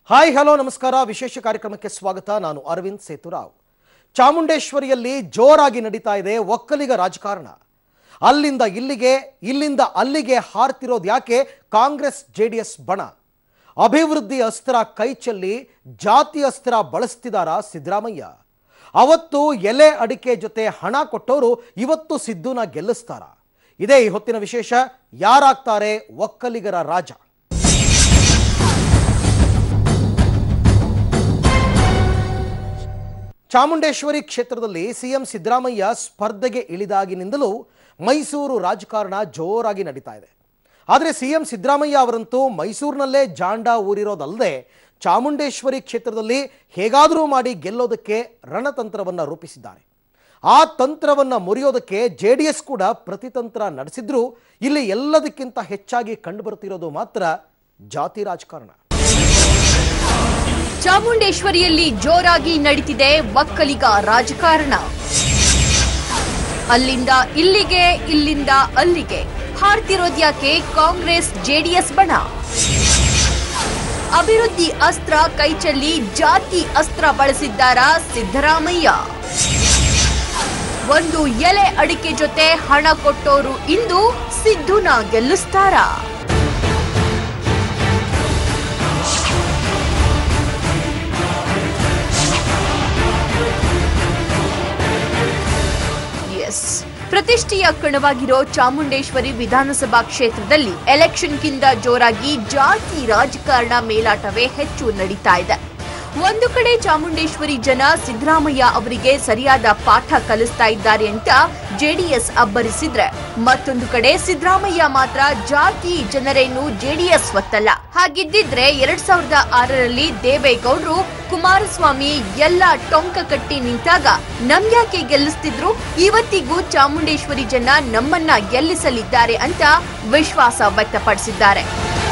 Hi hello ನಮಸ್ಕಾರ ವಿಶೇಷ ಕಾರ್ಯಕ್ರಮಕ್ಕೆ ಸ್ವಾಗತ ನಾನು ಅರವಿಂದ್ ಸೇತುರಾವ್ ಚಾಮುಂಡೇಶ್ವರಿಯಲ್ಲಿ ಜೋರಾಗಿ ನಡೀತಾ ಇದೆ ಒಕ್ಕಲಿಗ ರಾಜಕಾರಣ ಅಲ್ಲಿಂದ ಇಲ್ಲಿಗೆ ಇಲ್ಲಿಂದ ಅಲ್ಲಿಗೆ ಹಾರ್ತಿರೋದು ಯಾಕೆ ಕಾಂಗ್ರೆಸ್ ಜೆಡಿಎಸ್ ಬಣ ಅಭಿವೃದ್ಧಿ ಅಸ್ತ್ರ ಕೈಚೆಲ್ಲಿ ಜಾತಿ ಅಸ್ತ್ರ ಬಳಸ್ತಿದಾರ ಸಿದ್ದರಾಮಯ್ಯ ಅವತ್ತು ಎಲೆ ಅಡಿಕೆ ಜೊತೆ ಹಣ ಕೊಟ್ಟವರು ಇವತ್ತು ಸಿದ್ದುನ ಗೆಲ್ಲಿಸ್ತಾರ ಇದೇ ಈ ಹೊತ್ತಿನ ವಿಶೇಷ ಯಾರಾಗ್ತಾರೆ ಒಕ್ಕಲಿಗರ ರಾಜ ಚಾಮುಂಡೇಶ್ವರಿ ಕ್ಷೇತ್ರದಲ್ಲಿ ಸಿಎಂ ಸಿದ್ದರಾಮಯ್ಯ ಸ್ಪರ್ಧೆಗೆ ಇಳಿದಾಗಿನಿಂದಲೂ ಮೈಸೂರು ರಾಜಕಾರಣ ಜೋರಾಗಿ ನಡೀತಾ ಇದೆ ಆದರೆ ಸಿಎಂ ಸಿದ್ದರಾಮಯ್ಯ ಅವರಂತೂ ಮೈಸೂರಿನಲ್ಲೇ ಜಾಂಡ ಊರಿರೋದಲ್ಲದೆ ಚಾಮುಂಡೇಶ್ವರಿ ಕ್ಷೇತ್ರದಲ್ಲಿ ಹೇಗಾದರೂ ಮಾಡಿ ಗೆಲ್ಲೋದಕ್ಕೆ ರಣತಂತ್ರವನ್ನು ರೂಪಿಸಿದ್ದಾರೆ ಆ ತಂತ್ರವನ್ನು ಮುರಿಯೋದಕ್ಕೆ ಜೆ ಡಿ ಎಸ್ ಕೂಡ ಪ್ರತಿತಂತ್ರ ನಡೆಸಿದ್ರೂ ಇಲ್ಲಿ ಎಲ್ಲದಕ್ಕಿಂತ ಹೆಚ್ಚಾಗಿ ಕಂಡುಬರುತ್ತಿರೋದು ಮಾತ್ರ ಜಾತಿ ರಾಜಕಾರಣ ಚಾಮುಂಡೇಶ್ವರಿಯಲ್ಲಿ ಜೋರಾಗಿ ನಡೀತಿದೆ ಒಕ್ಕಲಿಗ ರಾಜಕಾರಣ ಅಲ್ಲಿಂದ ಇಲ್ಲಿಗೆ ಇಲ್ಲಿಂದ ಅಲ್ಲಿಗೆ ಹಾರ್ತಿರೋದ್ಯಾಕೆ ಕಾಂಗ್ರೆಸ್ ಜೆಡಿಎಸ್ ಬಣ ಅಭಿವೃದ್ಧಿ ಅಸ್ತ್ರ ಕೈಚಲ್ಲಿ ಜಾತಿ ಅಸ್ತ್ರ ಬಳಸಿದ್ದಾರ ಸಿದ್ದರಾಮಯ್ಯ ಒಂದು ಎಲೆ ಅಡಿಕೆ ಜೊತೆ ಹಣ ಕೊಟ್ಟೋರು ಇಂದು ಸಿದ್ದುನ ಗೆಲ್ಲಿಸ್ತಾರಾ ಎಸ್ ಪ್ರತಿಷ್ಠೆಯ ಕಣವಾಗಿರೋ ಚಾಮುಂಡೇಶ್ವರಿ ವಿಧಾನಸಭಾ ಕ್ಷೇತ್ರದಲ್ಲಿ ಎಲೆಕ್ಷನ್ಗಿಂತ ಜೋರಾಗಿ ಜಾತಿ ರಾಜಕಾರಣ ಮೇಲಾಟವೇ ಹೆಚ್ಚು ನಡೀತಾ ಇದೆ ಒಂದು ಕಡೆ ಚಾಮುಂಡೇಶ್ವರಿ ಜನ ಸಿದ್ದರಾಮಯ್ಯ ಅವರಿಗೆ ಸರಿಯಾದ ಪಾಠ ಕಲಿಸ್ತಾ ಇದ್ದಾರೆ ಅಂತ ಜೆಡಿಎಸ್ ಅಬ್ಬರಿಸಿದ್ರೆ ಮತ್ತೊಂದು ಕಡೆ ಸಿದ್ದರಾಮಯ್ಯ ಮಾತ್ರ ಜಾತಿ ಜನರೇನು ಜೆಡಿಎಸ್ ಒತ್ತಲ್ಲ ಹಾಗಿದ್ದಿದ್ರೆ ಎರಡ್ ಸಾವಿರದ ಆರರಲ್ಲಿ ದೇವೇಗೌಡರು ಕುಮಾರಸ್ವಾಮಿ ಎಲ್ಲ ಟೊಂಕ ಕಟ್ಟಿ ನಿಂತಾಗ ನಮ್ಯಾಕೆ ಗೆಲ್ಲಿಸ್ತಿದ್ರು ಇವತ್ತಿಗೂ ಚಾಮುಂಡೇಶ್ವರಿ ಜನ ನಮ್ಮನ್ನ ಗೆಲ್ಲಿಸಲಿದ್ದಾರೆ ಅಂತ ವಿಶ್ವಾಸ ವ್ಯಕ್ತಪಡಿಸಿದ್ದಾರೆ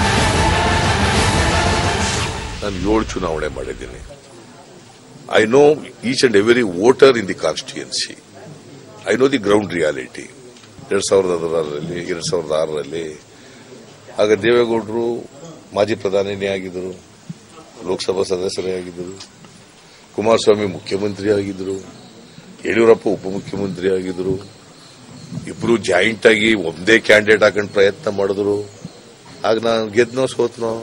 ನಾನು ಏಳು ಚುನಾವಣೆ ಮಾಡಿದ್ದೀನಿ I know each and every voter in the constituency I know the ground reality ಎರಡ್ ಸಾವಿರದ ಹದಿನಾರರಲ್ಲಿ ಎರಡ್ ಸಾವಿರದ ಆರರಲ್ಲಿ ಆಗ ದೇವೇಗೌಡರು ಮಾಜಿ ಪ್ರಧಾನಿನೇ ಆಗಿದ್ದರು ಲೋಕಸಭಾ ಸದಸ್ಯರೇ ಆಗಿದ್ದರು ಕುಮಾರಸ್ವಾಮಿ ಮುಖ್ಯಮಂತ್ರಿ ಆಗಿದ್ದರು ಯಡಿಯೂರಪ್ಪ ಉಪಮುಖ್ಯಮಂತ್ರಿ ಆಗಿದ್ದರು ಇಬ್ರು ಜಾಯಿಂಟ್ ಆಗಿ ಒಂದೇ ಕ್ಯಾಂಡಿಡೇಟ್ ಹಾಕೊಂಡು ಪ್ರಯತ್ನ ಮಾಡಿದ್ರು ಆಗ ನಾನು ಗೆದ್ನೋ ಸೋತ್ನೋ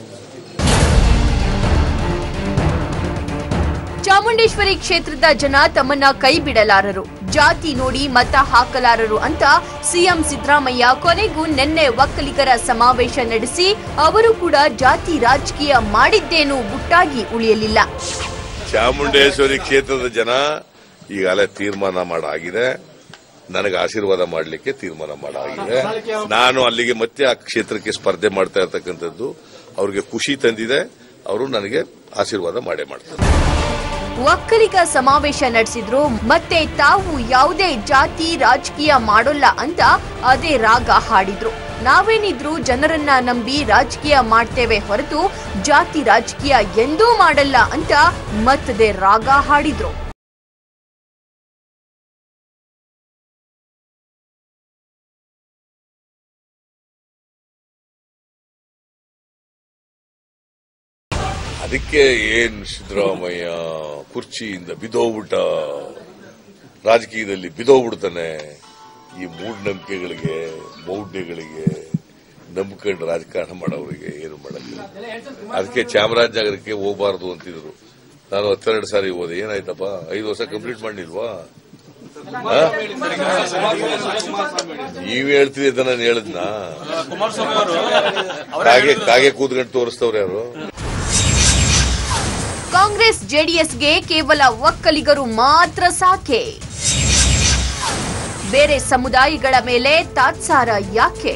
ಚಾಮುಂಡೇಶ್ವರಿ ಕ್ಷೇತ್ರದ ಜನ ತಮ್ಮನ್ನ ಕೈ ಬಿಡಲಾರರು ಜಾತಿ ನೋಡಿ ಮತ ಹಾಕಲಾರರು ಅಂತ ಸಿಎಂ ಸಿದ್ದರಾಮಯ್ಯ ಕೊನೆಗೂ ನಿನ್ನೆ ಒಕ್ಕಲಿಗರ ಸಮಾವೇಶ ನಡೆಸಿ ಅವರು ಕೂಡ ಜಾತಿ ರಾಜಕೀಯ ಮಾಡಿದ್ದೇನು ಗುಟ್ಟಾಗಿ ಉಳಿಯಲಿಲ್ಲ ಚಾಮುಂಡೇಶ್ವರಿ ಕ್ಷೇತ್ರದ ಜನ ಈಗಾಗಲೇ ತೀರ್ಮಾನ ಮಾಡಾಗಿದೆ ನನಗೆ ಆಶೀರ್ವಾದ ಮಾಡಲಿಕ್ಕೆ ತೀರ್ಮಾನ ಮಾಡಾಗಿದೆ ನಾನು ಅಲ್ಲಿಗೆ ಮತ್ತೆ ಆ ಕ್ಷೇತ್ರಕ್ಕೆ ಸ್ಪರ್ಧೆ ಮಾಡ್ತಾ ಇರ್ತಕ್ಕಂಥದ್ದು ಅವ್ರಿಗೆ ಖುಷಿ ತಂದಿದೆ ಅವರು ನನಗೆ ಆಶೀರ್ವಾದ ಮಾಡೇ ಮಾಡ್ತಾರೆ ಒಕ್ಕಲಿಗ ಸಮಾವೇಶ ನಡೆಸಿದ್ರು ಮತ್ತೆ ತಾವು ಯಾವುದೇ ಜಾತಿ ರಾಜಕೀಯ ಮಾಡೋಲ್ಲ ಅಂತ ಅದೇ ರಾಗ ಹಾಡಿದ್ರು ನಾವೇನಿದ್ರು ಜನರನ್ನ ನಂಬಿ ರಾಜಕೀಯ ಮಾಡ್ತೇವೆ ಹೊರತು ಜಾತಿ ರಾಜಕೀಯ ಎಂದೂ ಮಾಡಲ್ಲ ಅಂತ ಮತ್ತದೇ ರಾಗ ಹಾಡಿದ್ರು ಅದಕ್ಕೆ ಏನ್ ಸಿದ್ದರಾಮಯ್ಯ ಕುರ್ಚಿಯಿಂದ ಬಿದೋಗ್ಬಿಟ್ಟ ರಾಜಕೀಯದಲ್ಲಿ ಬಿದೋಗ್ಬಿಡ್ತಾನೆ ಈ ಮೂಢನಂಬಿಕೆಗಳಿಗೆ ಮೌಢ್ಯಗಳಿಗೆ ನಂಬ್ಕೊಂಡು ರಾಜಕಾರಣ ಮಾಡೋರಿಗೆ ಏನು ಮಾಡಕ್ಕಿಲ್ಲ ಅದಕ್ಕೆ ಚಾಮರಾಜನಗರಕ್ಕೆ ಹೋಗಬಾರದು ಅಂತಿದ್ರು ನಾನು ಹತ್ತೆರಡು ಸಾರಿ ಹೋದೆ ಏನಾಯ್ತಪ್ಪ ಐದು ವರ್ಷ ಕಂಪ್ಲೀಟ್ ಮಾಡಿಲ್ವಾ ಆ? ನೀವ್ ಹೇಳ್ತೀರಿ ಅಂತ ನಾನು ಹೇಳಿದ್ನಾ ಕಾಗೆ ಕಾಗೆ ಕೂತ್ಕೊಂಡು ತೋರಿಸ್ತವ್ರು ಯಾರು ಕಾಂಗ್ರೆಸ್ ಜೆಡಿಎಸ್ಗೆ ಕೇವಲ ಒಕ್ಕಲಿಗರು ಮಾತ್ರ ಸಾಕೆ ಬೇರೆ ಸಮುದಾಯಗಳ ಮೇಲೆ ತಾತ್ಸಾರ ಯಾಕೆ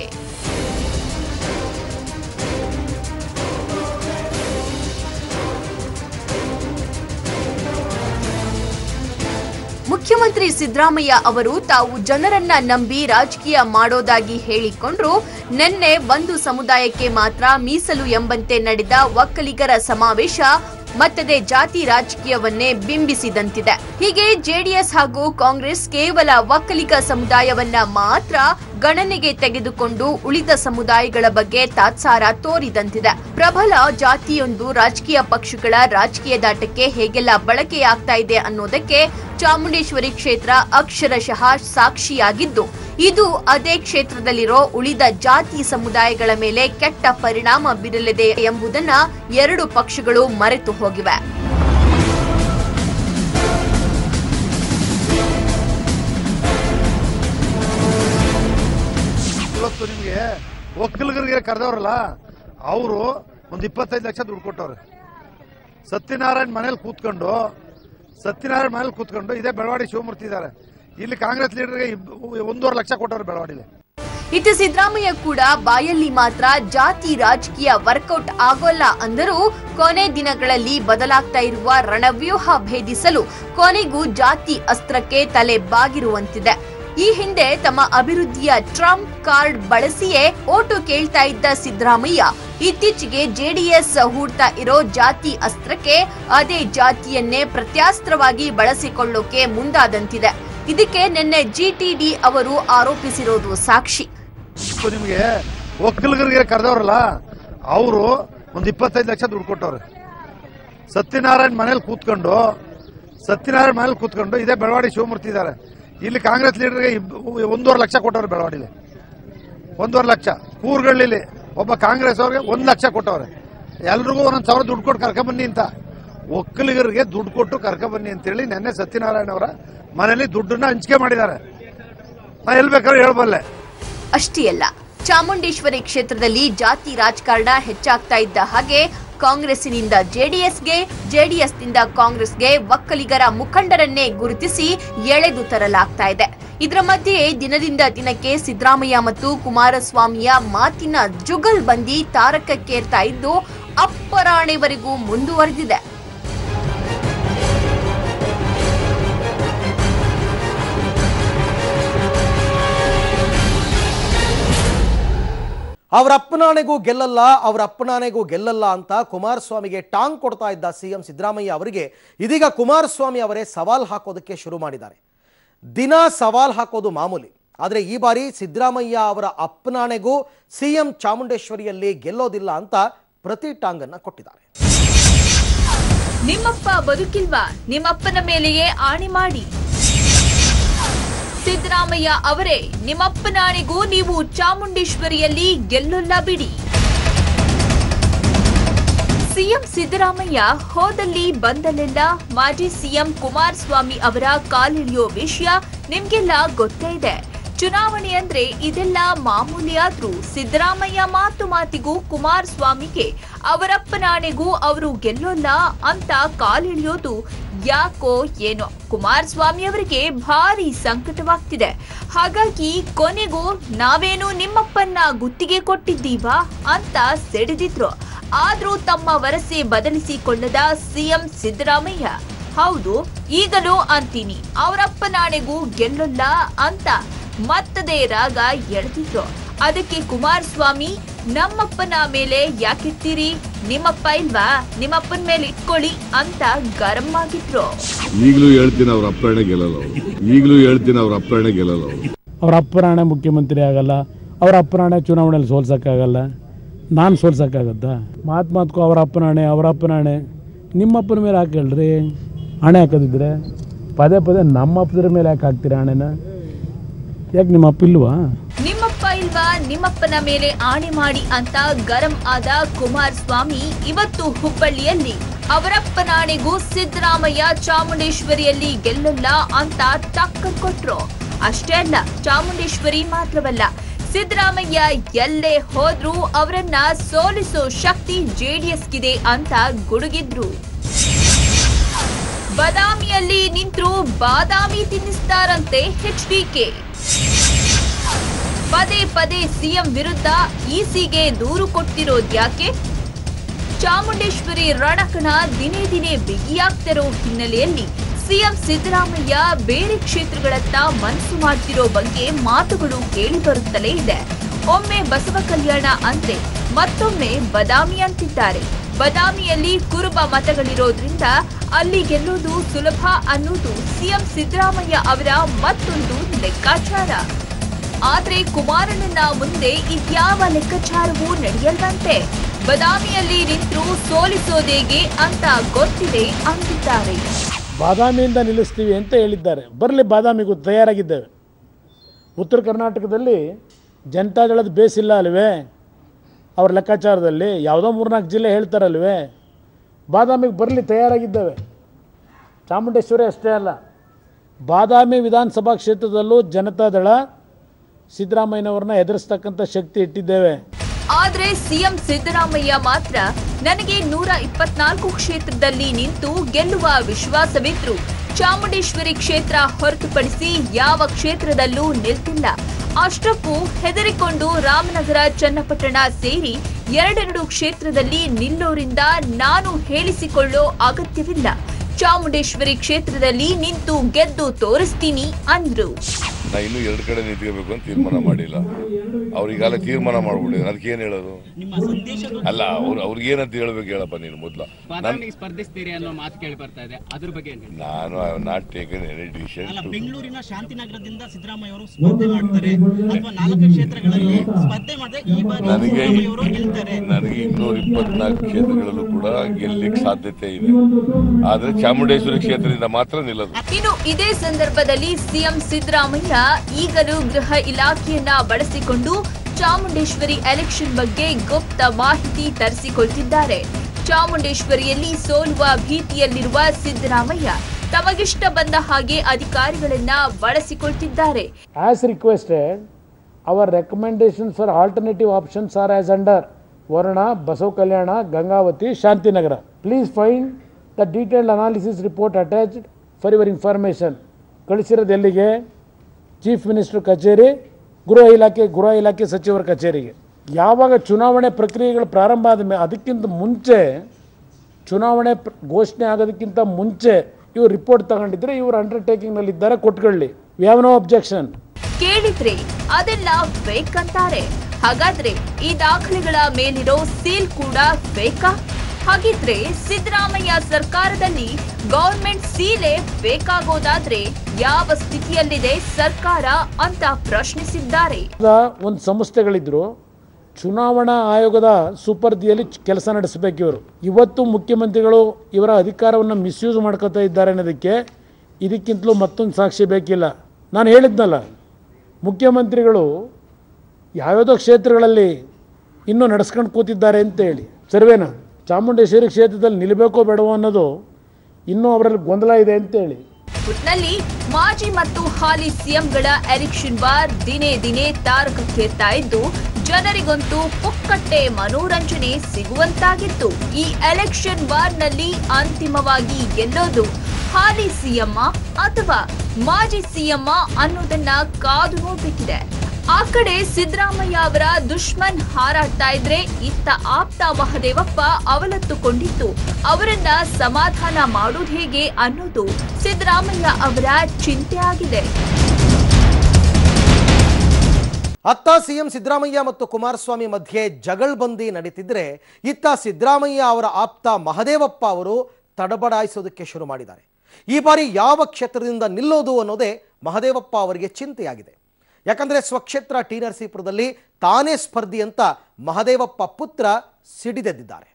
ಮುಖ್ಯಮಂತ್ರಿ ಸಿದ್ದರಾಮಯ್ಯ ಅವರು ತಾವು ಜನರನ್ನ ನಂಬಿ ರಾಜಕೀಯ ಮಾಡೋದಾಗಿ ಹೇಳಿಕೊಂಡ್ರು ನಿನ್ನೆ ಒಂದು ಸಮುದಾಯಕ್ಕೆ ಮಾತ್ರ ಮೀಸಲು ಎಂಬಂತೆ ನಡೆದ ಒಕ್ಕಲಿಗರ ಸಮಾವೇಶ ಮತ್ತದೇ ಜಾತಿ ರಾಜಕೀಯವನ್ನೇ ಬಿಂಬಿಸಿದಂತಿದೆ ಹೀಗೆ ಜೆಡಿಎಸ್ ಹಾಗೂ ಕಾಂಗ್ರೆಸ್ ಕೇವಲ ಒಕ್ಕಲಿಗ ಸಮುದಾಯವನ್ನ ಮಾತ್ರ ಗಣನೆಗೆ ತೆಗೆದುಕೊಂಡು ಉಳಿದ ಸಮುದಾಯಗಳ ಬಗ್ಗೆ ತಾತ್ಸಾರ ತೋರಿದಂತಿದೆ ಪ್ರಬಲ ಜಾತಿಯೊಂದು ರಾಜಕೀಯ ಪಕ್ಷಗಳ ರಾಜಕೀಯ ದಾಟಕ್ಕೆ ಹೇಗೆಲ್ಲ ಬಳಕೆಯಾಗ್ತಾ ಇದೆ ಅನ್ನೋದಕ್ಕೆ ಚಾಮುಂಡೇಶ್ವರಿ ಕ್ಷೇತ್ರ ಅಕ್ಷರಶಃ ಸಾಕ್ಷಿಯಾಗಿದ್ದು ಇದು ಅದೇ ಕ್ಷೇತ್ರದಲ್ಲಿರೋ ಉಳಿದ ಜಾತಿ ಸಮುದಾಯಗಳ ಮೇಲೆ ಕೆಟ್ಟ ಪರಿಣಾಮ ಬೀರಲಿದೆ ಎಂಬುದನ್ನ ಎರಡು ಪಕ್ಷಗಳು ಮರೆತು ಹೋಗಿವೆ ಇವತ್ತು ನಿಮಗೆ ಒಕ್ಕಲಿಗರಿಗೆ ಕರೆದವ್ರಲ್ಲ ಅವರು ಒಂದು ಇಪ್ಪತ್ತೈದು ಲಕ್ಷ ದುಡ್ಡು ಕೊಟ್ಟವ್ರೆ ಸತ್ಯನಾರಾಯಣ್ ಮನೇಲಿ ಕೂತ್ಕೊಂಡು ಸತ್ಯನಾರಾಯಣ್ ಮನೇಲಿ ಕೂತ್ಕೊಂಡು ಇದೇ ಬೆಳವಾಡಿ ಶಿವಮೂರ್ತಿ ಇದ್ದಾರೆ ಇಲ್ಲಿ ಕಾಂಗ್ರೆಸ್ ಲೀಡರ್ಗೆ ಇಬ್- ಒಂದೂವರೆ ಲಕ್ಷ ಕೊಟ್ಟವ್ರೆ ಬೆಳವಾಡಿಲಿ ಇತ್ತ ಸಿದ್ದರಾಮಯ್ಯ ಕೂಡ ಬಾಯಲ್ಲಿ ಮಾತ್ರ ಜಾತಿ ರಾಜಕೀಯ ವರ್ಕೌಟ್ ಆಗೋಲ್ಲ ಅಂದರೂ ಕೊನೆ ದಿನಗಳಲ್ಲಿ ಬದಲಾಗ್ತಾ ಇರುವ ರಣವ್ಯೂಹ ಭೇದಿಸಲು ಕೊನೆಗೂ ಜಾತಿ ಅಸ್ತ್ರಕ್ಕೆ ತಲೆ ಬಾಗಿರುವಂತಿದೆ ಈ ಹಿಂದೆ ತಮ್ಮ ಅಭಿವೃದ್ಧಿಯ ಟ್ರಂಪ್ ಕಾರ್ಡ್ ಬಳಸಿಯೇ ಓಟು ಕೇಳ್ತಾ ಇದ್ದ ಸಿದ್ದರಾಮಯ್ಯ ಇತ್ತೀಚೆಗೆ ಜೆಡಿಎಸ್ ಹೂಡ್ತಾ ಇರೋ ಜಾತಿ ಅಸ್ತ್ರಕ್ಕೆ ಅದೇ ಜಾತಿಯನ್ನೇ ಪ್ರತ್ಯಾಸ್ತ್ರವಾಗಿ ಬಳಸಿಕೊಳ್ಳೋಕೆ ಮುಂದಾದಂತಿದೆ ಇದಕ್ಕೆ ನಿನ್ನೆ ಜಿಟಿಡಿ ಅವರು ಆರೋಪಿಸಿರೋದು ಸಾಕ್ಷಿ ಇವತ್ತು ನಿಮಗೆ ಒಕ್ಕಲಿಗರಿಗೆ ಕರೆದವ್ರಲ್ಲ ಅವರು ಒಂದು ಇಪ್ಪತ್ತೈದು ಲಕ್ಷ ದುಡ್ಡು ಕೊಟ್ಟವ್ರೆ ಸತ್ಯನಾರಾಯಣ್ ಮನೇಲಿ ಕೂತ್ಕೊಂಡು ಸತ್ಯನಾರಾಯಣ್ ಮನೇಲಿ ಕೂತ್ಕೊಂಡು ಇದೇ ಬೆಳವಾಡಿ ಶಿವಮೂರ್ತಿ ಇದ್ದಾರೆ ಇಲ್ಲಿ ಕಾಂಗ್ರೆಸ್ ಲೀಡರ್ಗೆ ಇಬ್- ಒಂದೂವರೆ ಲಕ್ಷ ಕೊಟ್ಟವ್ರೆ ಬೆಳವಾಡಿಲಿ ಒಂದೂವರೆ ಲಕ್ಷ ಕೂರ್ಗಳ್ಳಿಲಿ ಒಬ್ಬ ಕಾಂಗ್ರೆಸ್ ಅವ್ರಿಗೆ ಒಂದು ಲಕ್ಷ ಕೊಟ್ಟವ್ರೆ ಎಲ್ರಿಗೂ ಒಂದೊಂದು ಸಾವಿರ ದುಡ್ಡು ಕೊಟ್ಟು ಕರ್ಕೊಂಬನ್ನಿ ಅಂತ ಒಕ್ಕಲಿಗರಿಗೆ ದುಡ್ಡು ಕೊಟ್ಟು ಕರ್ಕೊಂಬನ್ನಿ ಅಂತೇಳಿ ನೆನ್ನೆ ಸತ್ಯನಾರಾಯಣ ಅವರ ಮನೇಲಿ ದುಡ್ಡನ್ನ ಹಂಚಿಕೆ ಮಾಡಿದ್ದಾರೆ ನಾ ಎಲ್ಲಿ ಬೇಕಾದ್ರೂ ಹೇಳ್ಬಲ್ಲೆ ಅಷ್ಟೇ ಅಲ್ಲ ಚಾಮುಂಡೇಶ್ವರಿ ಕ್ಷೇತ್ರದಲ್ಲಿ ಜಾತಿ ರಾಜಕಾರಣ ಹೆಚ್ಚಾಗ್ತಾ ಇದ್ದ ಹಾಗೆ ಕಾಂಗ್ರೆಸ್ಸಿನಿಂದ ಜೆಡಿಎಸ್ಗೆ ಜೆಡಿಎಸ್ನಿಂದ ಕಾಂಗ್ರೆಸ್ಗೆ ಒಕ್ಕಲಿಗರ ಮುಖಂಡರನ್ನೇ ಗುರುತಿಸಿ ಎಳೆದು ತರಲಾಗ್ತಾ ಇದೆ ಇದರ ಮಧ್ಯೆ ದಿನದಿಂದ ದಿನಕ್ಕೆ ಸಿದ್ದರಾಮಯ್ಯ ಮತ್ತು ಕುಮಾರಸ್ವಾಮಿಯ ಮಾತಿನ ಜುಗಲ್ ಬಂದಿ ತಾರಕಕ್ಕೇರ್ತಾ ಇದ್ದು ಅಪ್ಪರಾಣೆವರೆಗೂ ಮುಂದುವರೆದಿದೆ ಅವರ ಅಪ್ಪನಾಣೆಗೂ ಗೆಲ್ಲಲ್ಲ ಅವರ ಅಪ್ಪನಾಣೆಗೂ ಗೆಲ್ಲಲ್ಲ ಅಂತ ಕುಮಾರಸ್ವಾಮಿಗೆ ಟಾಂಗ್ ಕೊಡ್ತಾ ಇದ್ದ ಸಿಎಂ ಸಿದ್ದರಾಮಯ್ಯ ಅವರಿಗೆ ಇದೀಗ ಕುಮಾರಸ್ವಾಮಿ ಅವರೇ ಸವಾಲ್ ಹಾಕೋದಕ್ಕೆ ಶುರು ಮಾಡಿದ್ದಾರೆ ದಿನ ಸವಾಲ್ ಹಾಕೋದು ಮಾಮೂಲಿ ಆದರೆ ಈ ಬಾರಿ ಸಿದ್ದರಾಮಯ್ಯ ಅವರ ಅಪ್ಪನಾಣೆಗೂ ಸಿಎಂ ಚಾಮುಂಡೇಶ್ವರಿಯಲ್ಲಿ ಗೆಲ್ಲೋದಿಲ್ಲ ಅಂತ ಪ್ರತಿ ಟಾಂಗನ್ನ ಕೊಟ್ಟಿದ್ದಾರೆ ನಿಮ್ಮಪ್ಪ ಬದುಕಿಲ್ವಾ ನಿಮ್ಮಪ್ಪನ ಮೇಲೆಯೇ ಆಣೆ ಮಾಡಿ ಸಿದ್ದರಾಮಯ್ಯ ಅವರೇ ನಿಮ್ಮಪ್ಪನಾಣೆಗೂ ನೀವು ಚಾಮುಂಡೇಶ್ವರಿಯಲ್ಲಿ ಗೆಲ್ಲೊಲ್ಲ ಬಿಡಿ ಸಿಎಂ ಸಿದ್ದರಾಮಯ್ಯ ಹೋದಲ್ಲಿ ಬಂದಲ್ಲೆಲ್ಲ ಮಾಜಿ ಸಿಎಂ ಕುಮಾರಸ್ವಾಮಿ ಅವರ ಕಾಲಿಳಿಯೋ ವಿಷಯ ನಿಮ್ಗೆಲ್ಲ ಗೊತ್ತೇ ಇದೆ ಚುನಾವಣೆ ಅಂದ್ರೆ ಇದೆಲ್ಲ ಮಾಮೂಲಿ ಆದ್ರೂ ಸಿದ್ದರಾಮಯ್ಯ ಮಾತು ಮಾತಿಗೂ ಕುಮಾರಸ್ವಾಮಿಗೆ ಅವರಪ್ಪನಾಣೆಗೂ ಅವರು ಗೆಲ್ಲೋಲ್ಲ ಅಂತ ಕಾಲಿಳಿಯೋದು ಯಾಕೋ ಏನೋ ಕುಮಾರಸ್ವಾಮಿ ಅವರಿಗೆ ಭಾರಿ ಸಂಕಟವಾಗ್ತಿದೆ ಹಾಗಾಗಿ ಕೊನೆಗೂ ನಾವೇನು ನಿಮ್ಮಪ್ಪನ್ನ ಗುತ್ತಿಗೆ ಕೊಟ್ಟಿದ್ದೀವಾ ಅಂತ ಸೆಳೆದಿದ್ರು ಆದ್ರೂ ತಮ್ಮ ವರಸೆ ಬದಲಿಸಿಕೊಳ್ಳದ ಸಿಎಂ ಸಿದ್ದರಾಮಯ್ಯ ಹೌದು ಈಗಲೂ ಅಂತೀನಿ ಅವರಪ್ಪನಾಣೆಗೂ ಗೆಲ್ಲಲ್ಲ ಅಂತ ಮತ್ತದೇ ರಾಗ ಎಳೆದಿದ್ರು ಅದಕ್ಕೆ ಕುಮಾರಸ್ವಾಮಿ ನಮ್ಮಪ್ಪನ ಮೇಲೆ ಯಾಕಿರ್ತೀರಿ ನಿಮ್ಮಪ್ಪ ಇಲ್ವಾ ನಿಮ್ಮಪ್ಪನ ಮೇಲೆ ಇಟ್ಕೊಳ್ಳಿ ಅಂತ ಗರಂ ಆಗಿದ್ರು ಈಗಲೂ ಹೇಳ್ತೀನಿ ಅವ್ರ ಅಪ್ಪರಣೆ ಗೆಲ್ಲಲ್ಲ ಅವ್ರು. ಈಗಲೂ ಹೇಳ್ತೀನಿ ಅವ್ರ ಅಪ್ಪರಣೆ ಗೆಲ್ಲಲ್ಲ ಅವ್ರು. ಅವ್ರ ಅಪ್ಪರಾಣೆ ಮುಖ್ಯಮಂತ್ರಿ ಆಗಲ್ಲ ಅವ್ರ ಅಪ್ಪರಾಣೆ ಚುನಾವಣೆಯಲ್ಲಿ ಸೋಲ್ಸೋಕ್ಕಾಗಲ್ಲ ನಾನು ಸೋಲ್ಸೋಕ್ಕಾಗತ್ತಾ ಮಾತು ಮಾತ್ಕೋ ಅವ್ರ ಅಪ್ಪನಾಣೆ ಅವ್ರ ಅಪ್ಪನಾಣೆ ನಿಮ್ಮಪ್ಪನ ಮೇಲೆ ಹಾಕಿ ಹೇಳ್ರಿ ಹಣೆ ಹಾಕೋದಿದ್ರೆ ಪದೇ ಪದೇ ನಮ್ಮ ಅಪ್ಪದ್ರ ಮೇಲೆ ಯಾಕೆ ಹಾಕ್ತೀರಾ ಹಣೆನ ಯಾಕೆ ನಿಮ್ಮ ಅಪ್ಪ ಇಲ್ವಾ ನಿಮ್ಮಪ್ಪ ಇಲ್ವಾ ನಿಮ್ಮಪ್ಪನ ಮೇಲೆ ಆಣೆ ಮಾಡಿ ಅಂತ ಗರಂ ಆದ ಕುಮಾರಸ್ವಾಮಿ ಇವತ್ತು ಹುಬ್ಬಳ್ಳಿಯಲ್ಲಿ ಅವರಪ್ಪನಾಣೆಗೂ ಸಿದ್ದರಾಮಯ್ಯ ಚಾಮುಂಡೇಶ್ವರಿಯಲ್ಲಿ ಗೆಲ್ಲಲ್ಲ ಅಂತ ಟಕ್ಕರ್ ಕೊಟ್ರು ಅಷ್ಟೇ ಅಲ್ಲ ಚಾಮುಂಡೇಶ್ವರಿ ಮಾತ್ರವಲ್ಲ ಸಿದ್ದರಾಮಯ್ಯ ಎಲ್ಲೇ ಹೋದ್ರೂ ಅವರನ್ನ ಸೋಲಿಸೋ ಶಕ್ತಿ ಜೆಡಿಎಸ್ಗಿದೆ ಅಂತ ಗುಡುಗಿದ್ರು ಬದಾಮಿಯಲ್ಲಿ ನಿಂತ್ರು ಬಾದಾಮಿ ತಿನ್ನಿಸ್ತಾರಂತೆ ಎಚ್ಡಿಕೆ ಪದೇ ಪದೇ ಸಿಎಂ ವಿರುದ್ಧ ಇಸಿಗೆ ದೂರು ಕೊಟ್ಟಿರೋದ್ಯಾಕೆ ಚಾಮುಂಡೇಶ್ವರಿ ರಣಕಣ ದಿನೇ ದಿನೇ ಬಿಗಿಯಾಗ್ತಿರೋ ಹಿನ್ನೆಲೆಯಲ್ಲಿ ಸಿಎಂ ಸಿದ್ದರಾಮಯ್ಯ ಬೇರೆ ಕ್ಷೇತ್ರಗಳತ್ತ ಮನಸ್ಸು ಮಾಡ್ತಿರೋ ಬಗ್ಗೆ ಮಾತುಗಳು ಕೇಳಿ ಬರುತ್ತಲೇ ಇದೆ ಒಮ್ಮೆ ಬಸವ ಕಲ್ಯಾಣ ಅಂದ್ರೆ ಮತ್ತೊಮ್ಮೆ ಬದಾಮಿ ಅಂತಿದ್ದಾರೆ ಬದಾಮಿಯಲ್ಲಿ ಕುರುಬ ಮತಗಳಿರೋದ್ರಿಂದ ಅಲ್ಲಿ ಗೆಲ್ಲೋದು ಸುಲಭ ಅನ್ನೋದು ಸಿಎಂ ಸಿದ್ದರಾಮಯ್ಯ ಅವರ ಮತ್ತೊಂದು ಲೆಕ್ಕಾಚಾರ ಆದ್ರೆ ಕುಮಾರಣ್ಣನ ಮುಂದೆ ಇದ್ಯಾವ ಲೆಕ್ಕಾಚಾರವೂ ನಡೆಯಲ್ವಂತೆ ಬದಾಮಿಯಲ್ಲಿ ನಿಂತರೂ ಸೋಲಿಸೋದೇಗೆ ಅಂತ ಗೊತ್ತಿದೆ ಅಂದಿದ್ದಾರೆ ಬಾದಾಮಿಯಿಂದ ನಿಲ್ಲಿಸ್ತೀವಿ ಅಂತ ಹೇಳಿದ್ದಾರೆ ಬರಲಿ ಬಾದಾಮಿಗೂ ತಯಾರಾಗಿದ್ದೇವೆ ಉತ್ತರ ಕರ್ನಾಟಕದಲ್ಲಿ ಜನತಾದಳದ ಬೇಸಿಲ್ಲ ಅಲ್ವೇ ಅವ್ರ ಲೆಕ್ಕಾಚಾರದಲ್ಲಿ ಯಾವುದೋ ಮೂರ್ನಾಲ್ಕು ಜಿಲ್ಲೆ ಹೇಳ್ತಾರಲ್ವೇ ಬಾದಾಮಿಗೆ ಬರಲಿ ತಯಾರಾಗಿದ್ದೇವೆ ಚಾಮುಂಡೇಶ್ವರಿ ಅಷ್ಟೇ ಅಲ್ಲ ಬಾದಾಮಿ ವಿಧಾನಸಭಾ ಕ್ಷೇತ್ರದಲ್ಲೂ ಜನತಾದಳ ಸಿದ್ದರಾಮಯ್ಯನವ್ರನ್ನ ಎದುರಿಸ್ತಕ್ಕಂಥ ಶಕ್ತಿ ಇಟ್ಟಿದ್ದೇವೆ ಆದ್ರೆ ಸಿಎಂ ಸಿದ್ದರಾಮಯ್ಯ ಮಾತ್ರ ನನಗೆ ನೂರ ಇಪ್ಪತ್ನಾಲ್ಕು ಕ್ಷೇತ್ರದಲ್ಲಿ ನಿಂತು ಗೆಲ್ಲುವ ವಿಶ್ವಾಸವಿದ್ರು ಚಾಮುಂಡೇಶ್ವರಿ ಕ್ಷೇತ್ರ ಹೊರತುಪಡಿಸಿ ಯಾವ ಕ್ಷೇತ್ರದಲ್ಲೂ ನಿಲ್ತಿಲ್ಲ ಅಷ್ಟಕ್ಕೂ ಹೆದರಿಕೊಂಡು ರಾಮನಗರ ಚನ್ನಪಟ್ಟಣ ಸೇರಿ ಎರಡೆರಡು ಕ್ಷೇತ್ರದಲ್ಲಿ ನಿಲ್ಲೋರಿಂದ ನಾನು ಹೇಳಿಸಿಕೊಳ್ಳೋ ಅಗತ್ಯವಿಲ್ಲ ಚಾಮುಂಡೇಶ್ವರಿ ಕ್ಷೇತ್ರದಲ್ಲಿ ನಿಂತು ಗೆದ್ದು ತೋರಿಸ್ತೀನಿ ಅಂದ್ರು ನಾ ಇನ್ನೂ ಎರಡು ಕಡೆ ನಿಂತ್ಕೋಬೇಕು ಅಂತ ತೀರ್ಮಾನ ಮಾಡಿಲ್ಲ ಅವ್ರಿಗಾಗಲೇ ತೀರ್ಮಾನ ಮಾಡ್ಬಿಟ್ಟಿದ್ದಾರೆ ಅದಕ್ಕೆ ಏನ್ ಹೇಳೋದು ನಿಮ್ಮ ಸಂದೇಶದ ಅಲ್ಲ ಅವ್ರು ಅವ್ರಿಗೆ ಏನಂತ ಹೇಳ್ಬೇಕು ಹೇಳಪ್ಪ ನೀನು ಮೊದ್ಲ ನನ್ ಬಾದಾಮಿಗೆ ಸ್ಪರ್ಧಿಸ್ತೀರಿ ಅನ್ನೋ ಮಾತು ಕೇಳಿ ಬರ್ತಾ ಇದೆ ಅದ್ರ ಬಗ್ಗೆ ಏನ್ ಹೇಳ್ತೀರಿ? ನಾನು I not taken any decision ಅಲ್ಲ ಬೆಂಗಳೂರಿನ ಶಾಂತಿನಗರದಿಂದ ಸಿದ್ದರಾಮಯ್ಯ ಅವರು ಸ್ಪರ್ಧೆ ಮಾಡ್ತಾರೆ ಅಥವಾ ನಾಲ್ಕು ಕ್ಷೇತ್ರಗಳಲ್ಲಿ ಸ್ಪರ್ಧೆ ಮಾಡಿದ್ರೆ ಈ ಬಾರಿ ನನಗೆ ಸಿದ್ದರಾಮಯ್ಯ ಅವರು ಗೆಲ್ತಾರೆ ನನಗೆ ಇನ್ನೂರ ಇಪ್ಪತ್ನಾಲ್ಕು ಕ್ಷೇತ್ರಗಳಲ್ಲೂ ಕೂಡ ಗೆಲ್ಲಿಕ್ ಸಾಧ್ಯತೆ ಇದೆ ಆದ್ರೆ ಚಾಮುಂಡೇಶ್ವರಿ ಕ್ಷೇತ್ರದಿಂದ ಮಾತ್ರ ನಿಲ್ಲದು ಇನ್ನು ಇದೇ ಸಂದರ್ಭದಲ್ಲಿ ಸಿಎಂ ಸಿದ್ದರಾಮಯ್ಯ ಈಗಲೂ ಗೃಹ ಇಲಾಖೆಯನ್ನ ಬಳಸಿಕೊಂಡು ಚಾಮುಂಡೇಶ್ವರಿ ಎಲೆಕ್ಷನ್ ಬಗ್ಗೆ ಗುಪ್ತ ಮಾಹಿತಿ ತರಿಸಿಕೊಳ್ತಿದ್ದಾರೆ ಚಾಮುಂಡೇಶ್ವರಿಯಲ್ಲಿ ಸೋಲುವ ಭೀತಿಯಲ್ಲಿರುವ ಸಿದ್ದರಾಮಯ್ಯ ತಮಗಿಷ್ಟ ಬಂದ ಹಾಗೆ ಅಧಿಕಾರಿಗಳನ್ನ ಬಳಸಿಕೊಳ್ತಿದ್ದಾರೆ As requested, our recommendations for alternative options are as under Varuna, Basav Kalyana, Gangavati, Shantinagara. Please find the detailed analysis report attached for your information. ಕಳಿಸಿರೋದು ಎಲ್ಲಿಗೆ ಚೀಫ್ ಮಿನಿಸ್ಟರ್ ಕಚೇರಿ ಗೃಹ ಇಲಾಖೆ ಗೃಹ ಇಲಾಖೆ ಸಚಿವರ ಕಚೇರಿಗೆ ಯಾವಾಗ ಚುನಾವಣೆ ಪ್ರಕ್ರಿಯೆಗಳು ಪ್ರಾರಂಭ ಆದ ಮೇಲೆ ಅದಕ್ಕಿಂತ ಮುಂಚೆ ಚುನಾವಣೆ ಪ್ರ- ಘೋಷಣೆ ಆಗೋದಕ್ಕಿಂತ ಮುಂಚೆ ಇವರು ರಿಪೋರ್ಟ್ ತಗೊಂಡಿದ್ರೆ ಇವರು ಅಂಡರ್ಟೇಕಿಂಗ್ನಲ್ಲಿದ್ದಾರೆ ಕೊಟ್ಕೊಳ್ಳಿ ವಿ ಹ್ಯಾವ್ ನೋ ಅಬ್ಜೆಕ್ಷನ್ ಕೇಳಿದ್ರೆ ಅದೆಲ್ಲ ಫೇಕ್ ಅಂತಾರೆ ಹಾಗಾದ್ರೆ ಈ ದಾಖಲೆಗಳ ಮೇಲಿರೋ ಸೀಲ್ ಕೂಡ ಫೇಕಾ ಹಾಗಿದ್ರೆ ಸಿದ್ದರಾಮಯ್ಯ ಸರ್ಕಾರದಲ್ಲಿ ಗೌರ್ಮೆಂಟ್ ಸೀಲೆ ಬೇಕಾಗೋದಾದ್ರೆ ಯಾವ ಸ್ಥಿತಿಯಲ್ಲಿದೆ ಸರ್ಕಾರ ಅಂತ ಪ್ರಶ್ನಿಸಿದ್ದಾರೆ ಒಂದು ಸಂಸ್ಥೆಗಳಿದ್ರು ಚುನಾವಣಾ ಆಯೋಗದ ಸುಪರ್ದಿಯಲ್ಲಿ ಕೆಲಸ ನಡೆಸಬೇಕು ಇವರು ಇವತ್ತು ಮುಖ್ಯಮಂತ್ರಿಗಳು ಇವರ ಅಧಿಕಾರವನ್ನು ಮಿಸ್ಯೂಸ್ ಮಾಡ್ಕೋತಾ ಇದ್ದಾರೆ ಅನ್ನೋದಕ್ಕೆ ಇದಕ್ಕಿಂತಲೂ ಮತ್ತೊಂದು ಸಾಕ್ಷಿ ಬೇಕಿಲ್ಲ ನಾನು ಹೇಳಿದ್ನಲ್ಲ ಮುಖ್ಯಮಂತ್ರಿಗಳು ಯಾವ್ಯಾವುದೋ ಕ್ಷೇತ್ರಗಳಲ್ಲಿ ಇನ್ನೂ ನಡೆಸ್ಕೊಂಡು ಕೂತಿದ್ದಾರೆ ಅಂತ ಹೇಳಿ ಸರ್ವೇನಾ ಚಾಮುಂಡೇಶ್ವರಿ ಕ್ಷೇತ್ರದಲ್ಲಿ ನಿಲ್ಲಬೇಕೋ ಬೇಡವೋ ಅನ್ನೋದು ಇನ್ನೂ ಅವರಲ್ಲಿ ಗೊಂದಲ ಇದೆ ಅಂತೇಳಿ ಒಟ್ನಲ್ಲಿ ಮಾಜಿ ಮತ್ತು ಹಾಲಿ ಸಿಎಂಗಳ ಎಲೆಕ್ಷನ್ ವಾರ್ ದಿನೇ ದಿನೇ ತಾರಕಕ್ಕೇರ್ತಾ ಇದ್ದು ಜನರಿಗಂತೂ ಪುಕ್ಕಟ್ಟೆ ಮನೋರಂಜನೆ ಸಿಗುವಂತಾಗಿತ್ತು ಈ ಎಲೆಕ್ಷನ್ ವಾರ್ನಲ್ಲಿ ಅಂತಿಮವಾಗಿ ಗೆಲ್ಲೋದು ಹಾಲಿ ಸಿಎಂ ಅಥವಾ ಮಾಜಿ ಸಿಎಂ ಅನ್ನೋದನ್ನ ಕಾದು ನೋಡ್ಬೇಕಿದೆ ಆ ಕಡೆ ಸಿದ್ದರಾಮಯ್ಯ ಅವರ ದುಶ್ಮನ್ ಹಾರಾಡ್ತಾ ಇದ್ರೆ ಇತ್ತ ಆಪ್ತ ಮಹದೇವಪ್ಪ ಅವಲತ್ತುಕೊಂಡಿದ್ದು ಅವರನ್ನ ಸಮಾಧಾನ ಮಾಡೋದು ಹೇಗೆ ಅನ್ನೋದು ಸಿದ್ದರಾಮಯ್ಯ ಅವರ ಚಿಂತೆ ಆಗಿದೆ ಅತ್ತ ಸಿಎಂ ಸಿದ್ದರಾಮಯ್ಯ ಮತ್ತು ಕುಮಾರಸ್ವಾಮಿ ಮಧ್ಯೆ ಜಗಳಬಂದಿ ನಡೀತಿದ್ರೆ ಇತ್ತ ಸಿದ್ದರಾಮಯ್ಯ ಅವರ ಆಪ್ತ ಮಹದೇವಪ್ಪ ಅವರು ತಡಬಡಾಯಿಸೋದಕ್ಕೆ ಶುರು ಮಾಡಿದ್ದಾರೆ ಈ ಬಾರಿ ಯಾವ ಕ್ಷೇತ್ರದಿಂದ ನಿಲ್ಲೋದು ಅನ್ನೋದೇ ಮಹದೇವಪ್ಪ ಅವರಿಗೆ ಚಿಂತೆಯಾಗಿದೆ ಯಾಕಂದ್ರೆ ಸ್ವಕ್ಷೇತ್ರ ಟಿ ನರಸೀಪುರದಲ್ಲಿ ತಾನೇ ಸ್ಪರ್ಧಿ ಅಂತ ಮಹದೇವಪ್ಪ ಪುತ್ರ ಸಿಡಿದೆದ್ದಿದ್ದಾರೆ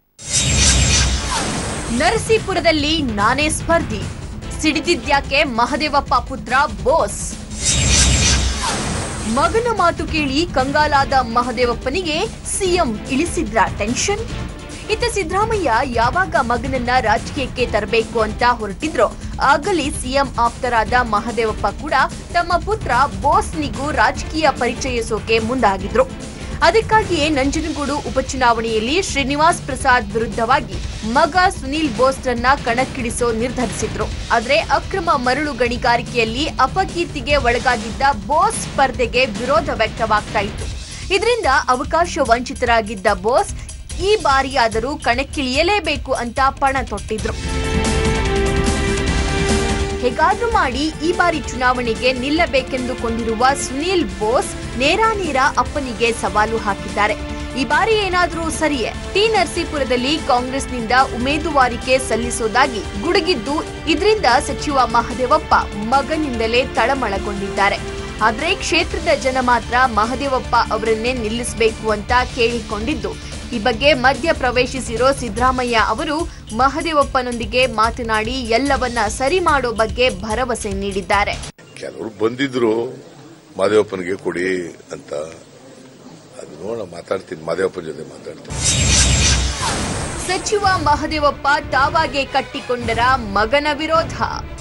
ನರಸೀಪುರದಲ್ಲಿ ನಾನೇ ಸ್ಪರ್ಧಿ ಸಿಡಿದಿದ್ಯಾಕೆ ಮಹದೇವಪ್ಪ ಪುತ್ರ ಬೋಸ್ ಮಗನ ಮಾತು ಕೇಳಿ ಕಂಗಾಲಾದ ಮಹದೇವಪ್ಪನಿಗೆ ಸಿಎಂ ಇಳಿಸಿದ್ರ ಟೆನ್ಷನ್ ಇತ್ತ ಸಿದ್ದರಾಮಯ್ಯ ಯಾವಾಗ ಮಗನನ್ನ ರಾಜಕೀಯಕ್ಕೆ ತರಬೇಕು ಅಂತ ಹೊರಟಿದ್ರೋ ಆಗಲೇ ಸಿಎಂ ಆಪ್ತರಾದ ಮಹದೇವಪ್ಪ ಕೂಡ ತಮ್ಮ ಪುತ್ರ ಬೋಸ್ನಿಗೂ ರಾಜಕೀಯ ಪರಿಚಯಿಸೋಕೆ ಮುಂದಾಗಿದ್ರು ಅದಕ್ಕಾಗಿಯೇ ನಂಜನಗೂಡು ಉಪಚುನಾವಣೆಯಲ್ಲಿ ಶ್ರೀನಿವಾಸ್ ಪ್ರಸಾದ್ ವಿರುದ್ಧವಾಗಿ ಮಗ ಸುನೀಲ್ ಬೋಸ್ರನ್ನ ಕಣಕ್ಕಿಳಿಸೋ ನಿರ್ಧರಿಸಿದ್ರು ಆದ್ರೆ ಅಕ್ರಮ ಮರಳು ಗಣಿಗಾರಿಕೆಯಲ್ಲಿ ಅಪಕೀರ್ತಿಗೆ ಒಳಗಾಗಿದ್ದ ಬೋಸ್ ಸ್ಪರ್ಧೆಗೆ ವಿರೋಧ ವ್ಯಕ್ತವಾಗ್ತಾ ಇತ್ತು ಇದರಿಂದ ಅವಕಾಶ ವಂಚಿತರಾಗಿದ್ದ ಬೋಸ್ ಈ ಬಾರಿಯಾದರೂ ಕಣಕ್ಕಿಳಿಯಲೇಬೇಕು ಅಂತ ಪಣ ತೊಟ್ಟಿದ್ರು ಹೇಗಾದ್ರೂ ಮಾಡಿ ಈ ಬಾರಿ ಚುನಾವಣೆಗೆ ನಿಲ್ಲಬೇಕೆಂದುಕೊಂಡಿರುವ ಸುನೀಲ್ ಬೋಸ್ ನೇರಾನೇರ ಅಪ್ಪನಿಗೆ ಸವಾಲು ಹಾಕಿದ್ದಾರೆ ಈ ಬಾರಿ ಏನಾದ್ರೂ ಸರಿಯೇ ಟಿ ನರಸೀಪುರದಲ್ಲಿ ಕಾಂಗ್ರೆಸ್ನಿಂದ ಉಮೇದುವಾರಿಕೆ ಸಲ್ಲಿಸೋದಾಗಿ ಗುಡುಗಿದ್ದು ಇದರಿಂದ ಸಚಿವ ಮಹದೇವಪ್ಪ ಮಗನಿಂದಲೇ ತಳಮಳಗೊಂಡಿದ್ದಾರೆ ಆದ್ರೆ ಕ್ಷೇತ್ರದ ಜನ ಮಾತ್ರ ಮಹದೇವಪ್ಪ ಅವರನ್ನೇ ನಿಲ್ಲಿಸಬೇಕು ಅಂತ ಕೇಳಿಕೊಂಡಿದ್ದು ಈ ಬಗ್ಗೆ ಮಧ್ಯ ಪ್ರವೇಶಿಸಿರೋ ಸಿದ್ದರಾಮಯ್ಯ ಅವರು ಮಹದೇವಪ್ಪನೊಂದಿಗೆ ಮಾತನಾಡಿ ಎಲ್ಲವನ್ನ ಸರಿ ಮಾಡೋ ಬಗ್ಗೆ ಭರವಸೆ ನೀಡಿದ್ದಾರೆ ಕೆಲವರು ಬಂದಿದ್ರು ಮಾದೇವಪ್ಪನಿಗೆ ಕೊಡಿ ಅಂತ ಅದು ನೋಡ ಮಾತಾಡ್ತೀನಿ ಮಾದೇವಪ್ಪನ ಜೊತೆ ಮಾತಾಡ್ತೀನಿ ಸಚಿವ ಮಹದೇವಪ್ಪ ತಾವಾಗೆ ಕಟ್ಟಿಕೊಂಡರ ಮಗನ ವಿರೋಧ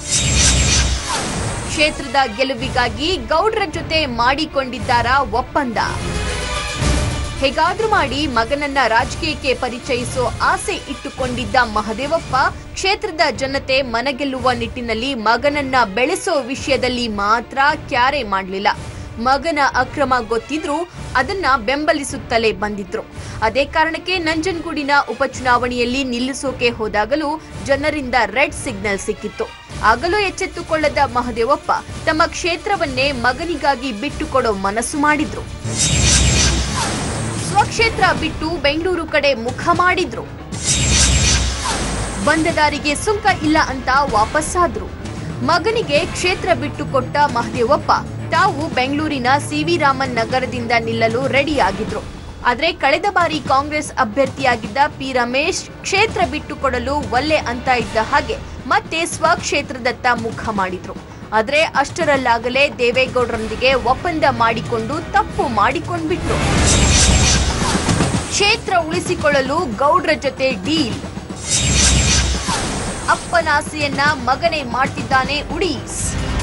ಕ್ಷೇತ್ರದ ಗೆಲುವಿಗಾಗಿ ಗೌಡ್ರ ಜೊತೆ ಮಾಡಿಕೊಂಡಿದ್ದಾರ ಒಪ್ಪಂದ ಹೇಗಾದ್ರೂ ಮಾಡಿ ಮಗನನ್ನ ರಾಜಕೀಯಕ್ಕೆ ಪರಿಚಯಿಸೋ ಆಸೆ ಇಟ್ಟುಕೊಂಡಿದ್ದ ಮಹದೇವಪ್ಪ ಕ್ಷೇತ್ರದ ಜನತೆ ಮನಗೆಲ್ಲುವ ನಿಟ್ಟಿನಲ್ಲಿ ಮಗನನ್ನ ಬೆಳೆಸೋ ವಿಷಯದಲ್ಲಿ ಮಾತ್ರ ಕ್ಯಾರೆ ಮಾಡಲಿಲ್ಲ ಮಗನ ಅಕ್ರಮ ಗೊತ್ತಿದ್ರೂ ಅದನ್ನ ಬೆಂಬಲಿಸುತ್ತಲೇ ಬಂದಿದ್ರು ಅದೇ ಕಾರಣಕ್ಕೆ ನಂಜನಗೂಡಿನ ಉಪಚುನಾವಣೆಯಲ್ಲಿ ನಿಲ್ಲಿಸೋಕೆ ಹೋದಾಗಲೂ ಜನರಿಂದ ರೆಡ್ ಸಿಗ್ನಲ್ ಸಿಕ್ಕಿತ್ತು ಆಗಲೂ ಎಚ್ಚೆತ್ತುಕೊಳ್ಳದ ಮಹದೇವಪ್ಪ ತಮ್ಮ ಕ್ಷೇತ್ರವನ್ನೇ ಮಗನಿಗಾಗಿ ಬಿಟ್ಟುಕೊಡೋ ಮನಸ್ಸು ಮಾಡಿದ್ರು ಸ್ವಕ್ಷೇತ್ರ ಬಿಟ್ಟು ಬೆಂಗಳೂರು ಕಡೆ ಮುಖ ಮಾಡಿದ್ರು ಬಂದ ದಾರಿಗೆ ಸುಂಕ ಇಲ್ಲ ಅಂತ ವಾಪಸ್ಸಾದ್ರು ಮಗನಿಗೆ ಕ್ಷೇತ್ರ ಬಿಟ್ಟು ಕೊಟ್ಟ ಮಹದೇವಪ್ಪ ತಾವು ಬೆಂಗಳೂರಿನ ಸಿವಿ ರಾಮನ್ ನಗರದಿಂದ ನಿಲ್ಲಲು ರೆಡಿಯಾಗಿದ್ರು ಆದ್ರೆ ಕಳೆದ ಬಾರಿ ಕಾಂಗ್ರೆಸ್ ಅಭ್ಯರ್ಥಿಯಾಗಿದ್ದ ಪಿ ರಮೇಶ್ ಕ್ಷೇತ್ರ ಬಿಟ್ಟು ಕೊಡಲು ಒಲ್ಲೆ ಅಂತ ಇದ್ದ ಹಾಗೆ ಮತ್ತೆ ಸ್ವಕ್ಷೇತ್ರದತ್ತ ಮುಖ ಮಾಡಿದ್ರು ಆದ್ರೆ ಅಷ್ಟರಲ್ಲಾಗಲೇ ದೇವೇಗೌಡರೊಂದಿಗೆ ಒಪ್ಪಂದ ಮಾಡಿಕೊಂಡು ತಪ್ಪು ಮಾಡಿಕೊಂಡ್ಬಿಟ್ರು ಕ್ಷೇತ್ರ ಉಳಿಸಿಕೊಳ್ಳಲು ಗೌಡ್ರ ಜೊತೆ ಡೀಲ್ ಅಪ್ಪನಾಸೆಯನ್ನ ಮಗನೇ ಮಾಡ್ತಿದ್ದಾನೆ ಉಡೀಸ್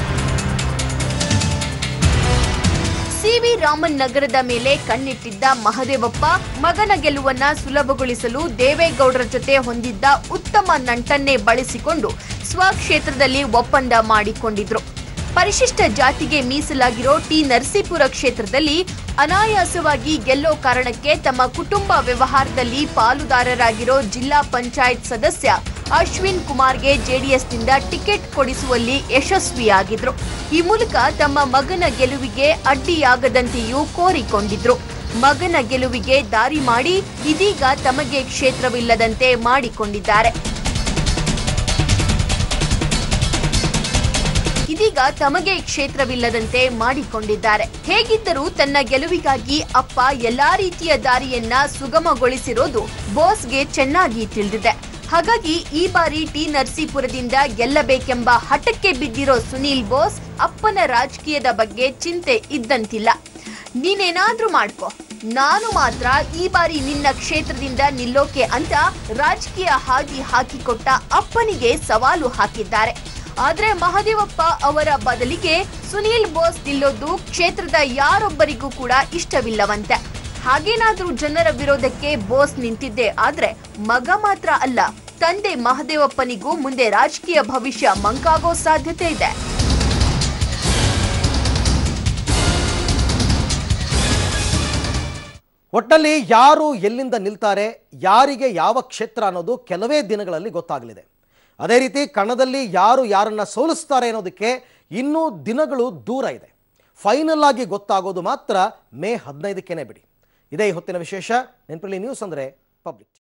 ಸಿವಿ ರಾಮನ್ ನಗರದ ಮೇಲೆ ಕಣ್ಣಿಟ್ಟಿದ್ದ ಮಹದೇವಪ್ಪ ಮಗನ ಗೆಲುವನ್ನ ಸುಲಭಗೊಳಿಸಲು ದೇವೇಗೌಡರ ಜೊತೆ ಹೊಂದಿದ್ದ ಉತ್ತಮ ನಂಟನ್ನೇ ಬಳಸಿಕೊಂಡು ಸ್ವಕ್ಷೇತ್ರದಲ್ಲಿ ಒಪ್ಪಂದ ಮಾಡಿಕೊಂಡಿದ್ರು ಪರಿಶಿಷ್ಟ ಜಾತಿಗೆ ಮೀಸಲಾಗಿರೋ ಟಿ ನರಸೀಪುರ ಕ್ಷೇತ್ರದಲ್ಲಿ ಅನಾಯಾಸವಾಗಿ ಗೆಲ್ಲೋ ಕಾರಣಕ್ಕೆ ತಮ್ಮ ಕುಟುಂಬ ವ್ಯವಹಾರದಲ್ಲಿ ಪಾಲುದಾರರಾಗಿರೋ ಜಿಲ್ಲಾ ಪಂಚಾಯತ್ ಸದಸ್ಯ ಅಶ್ವಿನ್ ಕುಮಾರ್ಗೆ ಜೆಡಿಎಸ್ನಿಂದ ಟಿಕೆಟ್ ಕೊಡಿಸುವಲ್ಲಿ ಯಶಸ್ವಿಯಾಗಿದ್ರು ಈ ಮೂಲಕ ತಮ್ಮ ಮಗನ ಗೆಲುವಿಗೆ ಅಡ್ಡಿಯಾಗದಂತೆಯೂ ಕೋರಿಕೊಂಡಿದ್ರು ಮಗನ ಗೆಲುವಿಗೆ ದಾರಿ ಮಾಡಿ ಇದೀಗ ತಮಗೆ ಕ್ಷೇತ್ರವಿಲ್ಲದಂತೆ ಮಾಡಿಕೊಂಡಿದ್ದಾರೆ ಇದೀಗ ತಮಗೆ ಕ್ಷೇತ್ರವಿಲ್ಲದಂತೆ ಮಾಡಿಕೊಂಡಿದ್ದಾರೆ ಹೇಗಿದ್ದರೂ ತನ್ನ ಗೆಲುವಿಗಾಗಿ ಅಪ್ಪ ಎಲ್ಲಾ ರೀತಿಯ ದಾರಿಯನ್ನ ಸುಗಮಗೊಳಿಸಿರೋದು ಬೋಸ್ಗೆ ಚೆನ್ನಾಗಿ ತಿಳಿದಿದೆ ಹಾಗಾಗಿ ಈ ಬಾರಿ ಟಿ ನರಸೀಪುರದಿಂದ ಗೆಲ್ಲಬೇಕೆಂಬ ಹಠಕ್ಕೆ ಬಿದ್ದಿರೋ ಸುನೀಲ್ ಬೋಸ್ ಅಪ್ಪನ ರಾಜಕೀಯದ ಬಗ್ಗೆ ಚಿಂತೆ ಇದ್ದಂತಿಲ್ಲ ನೀನೇನಾದ್ರೂ ಮಾಡ್ಕೋ ನಾನು ಮಾತ್ರ ಈ ಬಾರಿ ನಿನ್ನ ಕ್ಷೇತ್ರದಿಂದ ನಿಲ್ಲೋಕೆ ಅಂತ ರಾಜಕೀಯ ಹಾದಿ ಹಾಕಿಕೊಟ್ಟ ಅಪ್ಪನಿಗೆ ಸವಾಲು ಹಾಕಿದ್ದಾರೆ ಆದ್ರೆ ಮಹದೇವಪ್ಪ ಅವರ ಬದಲಿಗೆ ಸುನೀಲ್ ಬೋಸ್ ನಿಲ್ಲೋದು ಕ್ಷೇತ್ರದ ಯಾರೊಬ್ಬರಿಗೂ ಕೂಡ ಇಷ್ಟವಿಲ್ಲವಂತೆ ಹಾಗೇನಾದ್ರೂ ಜನರ ವಿರೋಧಕ್ಕೆ ಬೋಸ್ ನಿಂತಿದ್ದೆ ಆದ್ರೆ ಮಗ ಮಾತ್ರ ಅಲ್ಲ ತಂದೆ ಮಹದೇವಪ್ಪನಿಗೂ ಮುಂದೆ ರಾಜಕೀಯ ಭವಿಷ್ಯ ಮಂಕಾಗೋ ಸಾಧ್ಯತೆ ಇದೆ ಒಟ್ಟಲ್ಲಿ ಯಾರು ಎಲ್ಲಿಂದ ನಿಲ್ತಾರೆ ಯಾರಿಗೆ ಯಾವ ಕ್ಷೇತ್ರ ಅನ್ನೋದು ಕೆಲವೇ ದಿನಗಳಲ್ಲಿ ಗೊತ್ತಾಗಲಿದೆ ಅದೇ ರೀತಿ ಕಣದಲ್ಲಿ ಯಾರು ಯಾರನ್ನ ಸೋಲಿಸ್ತಾರೆ ಅನ್ನೋದಕ್ಕೆ ಇನ್ನೂ ದಿನಗಳು ದೂರ ಇದೆ ಫೈನಲ್ ಆಗಿ ಗೊತ್ತಾಗೋದು ಮಾತ್ರ ಮೇ ಹದಿನೈದಕ್ಕೇನೆ ಬಿಡಿ ಇದೇ ಈ ಹೊತ್ತಿನ ವಿಶೇಷ ನೆನಪಲ್ಲಿ ನ್ಯೂಸ್ ಅಂದರೆ ಪಬ್ಲಿಕ್